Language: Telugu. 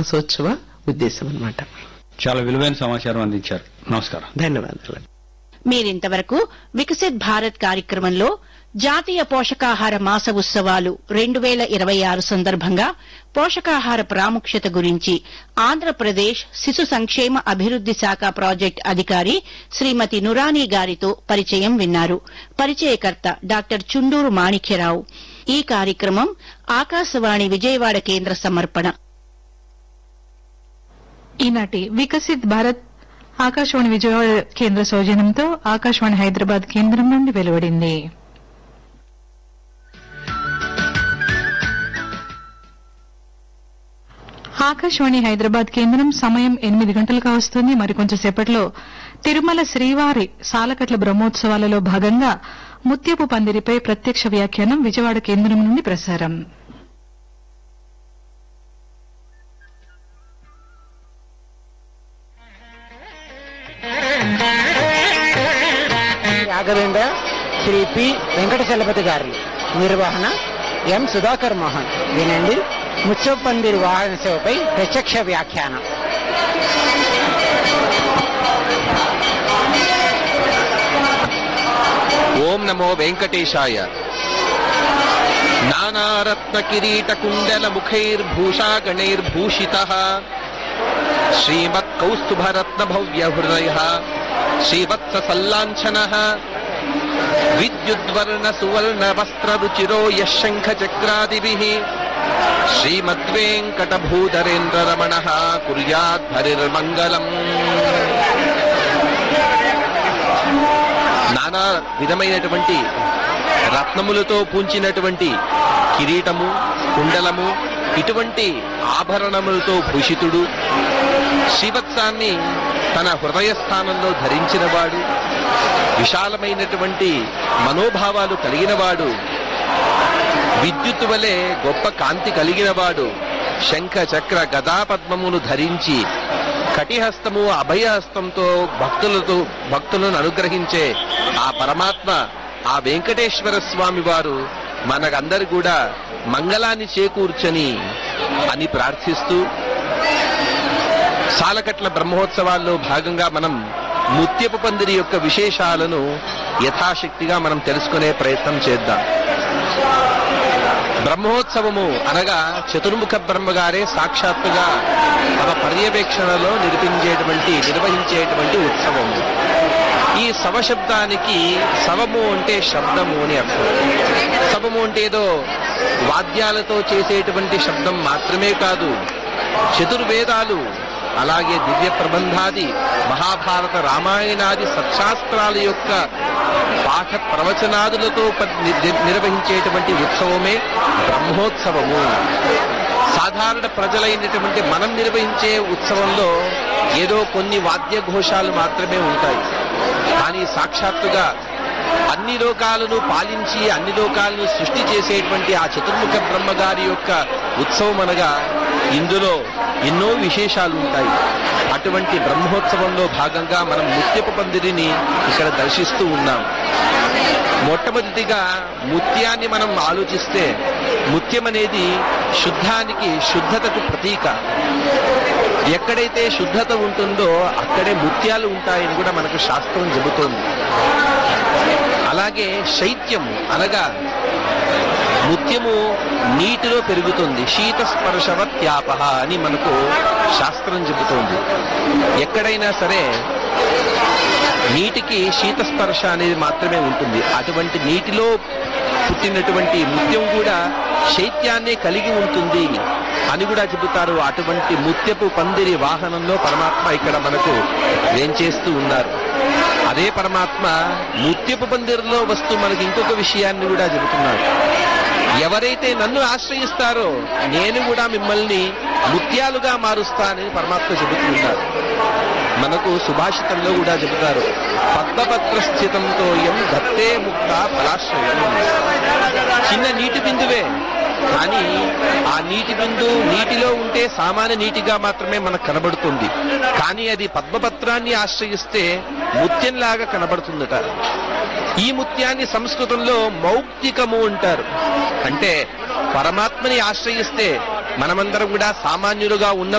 మాసోత్సవ ఉద్దేశం అన్నమాట చాలా విలువైన సమాచారం అందించారు నమస్కారం ధన్యవాదాలు మీరింతవరకు వికసిత్ భారత్ కార్యక్రమంలో జాతీయ పోషకాహార మాస ఉత్సవాలు రెండు వేల ఇరవై ఆరు సందర్భంగా పోషకాహార ప్రాముఖ్యత గురించి ఆంధ్రప్రదేశ్ శిశు సంక్షేమ అభివృద్ది శాఖ ప్రాజెక్ట్ అధికారి శ్రీమతి నురానీ గారితో పరిచయం విన్నారు పరిచయకర్త డాక్టర్ చుండూరు మాణిక్యరావు ఈ కార్యక్రమం ఆకాశవాణి విజయవాడ కేంద్ర సమర్పణ ఈనాటి వికసిత్ భారత్ ఆకాశవాణి విజయవాడ కేంద్ర సౌజన్యంతో ఆకాశవాణి హైదరాబాద్ కేంద్రం నుండి వెలువడింది ఆకాశవాణి హైదరాబాద్ కేంద్రం సమయం ఎనిమిది గంటలుగా వస్తుంది మరి కొంచెం సేపట్లో తిరుమల శ్రీవారి సాలకట్ల బ్రహ్మోత్సవాలలో భాగంగా ముత్యపు పందిరిపై ప్రత్యక్ష వ్యాఖ్యానం విజయవాడ కేంద్రం నుండి ప్రసారం రాఘవేంద్ర శ్రీ పి వెంకట చలపతి గారి నిర్వహణ ఎం సుధాకర్ మోహన్ వినండి ముచ్చప్పందిరి వాహన సేవపై ప్రత్యక్ష వ్యాఖ్యానం ఓం నమో వెంకటేశాయ నానారత్న కిరీట కుండల ముఖైర్భూషాగణైర్భూషిత శ్రీమత్ కౌస్తుభరత్న భవ్య హృదయ శ్రీవత్స సల్లాంఛన విద్యుద్వర్ణ సువర్ణ వస్త్ర రుచిరో యశంఖ చక్రాదిభి శ్రీమద్వేంకట భూధరేంద్ర రమణ కుర్యాత్ హరిర్మంగళం నానా విధమైనటువంటి రత్నములతో పూంచినటువంటి కిరీటము కుండలము ఇటువంటి ఆభరణములతో భూషితుడు శ్రీవత్సాన్ని తన హృదయ స్థానంలో ధరించినవాడు విశాలమైనటువంటి మనోభావాలు కలిగినవాడు విద్యుత్ వలె గొప్ప కాంతి కలిగినవాడు శంఖ చక్ర గదా పద్మమును ధరించి కటిహస్తము అభయహస్తంతో భక్తులతో భక్తులను అనుగ్రహించే ఆ పరమాత్మ ఆ వెంకటేశ్వర స్వామి వారు మనకందరు కూడా మంగళాన్ని చేకూర్చని అని ప్రార్థిస్తూ సాలకట్ల బ్రహ్మోత్సవాల్లో భాగంగా మనం ముత్యపు పందిరి యొక్క విశేషాలను యథాశక్తిగా మనం తెలుసుకునే ప్రయత్నం చేద్దాం బ్రహ్మోత్సవము అనగా చతుర్ముఖ బ్రహ్మగారే సాక్షాత్తుగా తమ పర్యవేక్షణలో నిర్మించేటువంటి నిర్వహించేటువంటి ఉత్సవము ఈ శవశబ్దానికి శవము అంటే శబ్దము అని అర్థం శవము అంటే ఏదో వాద్యాలతో చేసేటువంటి శబ్దం మాత్రమే కాదు చతుర్వేదాలు అలాగే దివ్య ప్రబంధాది మహాభారత రామాయణాది సత్శాస్త్రాల యొక్క పాఠ ప్రవచనాదులతో ప- ని- నిర్వహించేటువంటి ఉత్సవమే బ్రహ్మోత్సవము సాధారణ ప్రజలైనటువంటి మనం నిర్వహించే ఉత్సవంలో ఏదో కొన్ని వాద్య ఘోషాలు మాత్రమే ఉంటాయి కానీ సాక్షాత్తుగా అన్ని లోకాలను పాలించి అన్ని లోకాలను సృష్టి చేసేటువంటి ఆ చతుర్ముఖ బ్రహ్మగారి యొక్క ఉత్సవం అనగా ఇందులో ఎన్నో విశేషాలు ఉంటాయి అటువంటి బ్రహ్మోత్సవంలో భాగంగా మనం ముత్యపు పందిరిని ఇక్కడ దర్శిస్తూ ఉన్నాం మొట్టమొదటిగా ముత్యాన్ని మనం ఆలోచిస్తే ముత్యం అనేది శుద్ధానికి శుద్ధతకు ప్రతీక ఎక్కడైతే శుద్ధత ఉంటుందో అక్కడే ముత్యాలు ఉంటాయని కూడా మనకు శాస్త్రం చెబుతోంది అలాగే శైత్యము అనగా ముత్యము నీటిలో పెరుగుతుంది శీత స్పర్శవత్యాప అని మనకు శాస్త్రం చెబుతోంది ఎక్కడైనా సరే నీటికి శీతస్పర్శ అనేది మాత్రమే ఉంటుంది అటువంటి నీటిలో పుట్టినటువంటి ముత్యం కూడా శైత్యాన్నే కలిగి ఉంటుంది అని కూడా చెబుతారు అటువంటి ముత్యపు పందిరి వాహనంలో పరమాత్మ ఇక్కడ మనకు వేంచేస్తూ ఉన్నారు అదే పరమాత్మ ముత్యపు పందిరిలో వస్తూ మనకి ఇంకొక విషయాన్ని కూడా చెబుతున్నాడు ఎవరైతే నన్ను ఆశ్రయిస్తారో నేను కూడా మిమ్మల్ని ముత్యాలుగా మారుస్తానని పరమాత్మ చెబుతున్నారు మనకు సుభాషితంలో కూడా చెబుతారు పద్మపత్ర స్థితంతో ఎం దత్తే ముక్త ఫలాశ్రయం చిన్న నీటి బిందువే కానీ ఆ నీటి బిందు నీటిలో ఉంటే సామాన్య నీటిగా మాత్రమే మనకు కనబడుతుంది కానీ అది పద్మపత్రాన్ని ఆశ్రయిస్తే ముత్యంలాగా కనబడుతుందట ఈ ముత్యాన్ని సంస్కృతంలో మౌక్తికము అంటారు అంటే పరమాత్మని ఆశ్రయిస్తే మనమందరం కూడా సామాన్యులుగా ఉన్న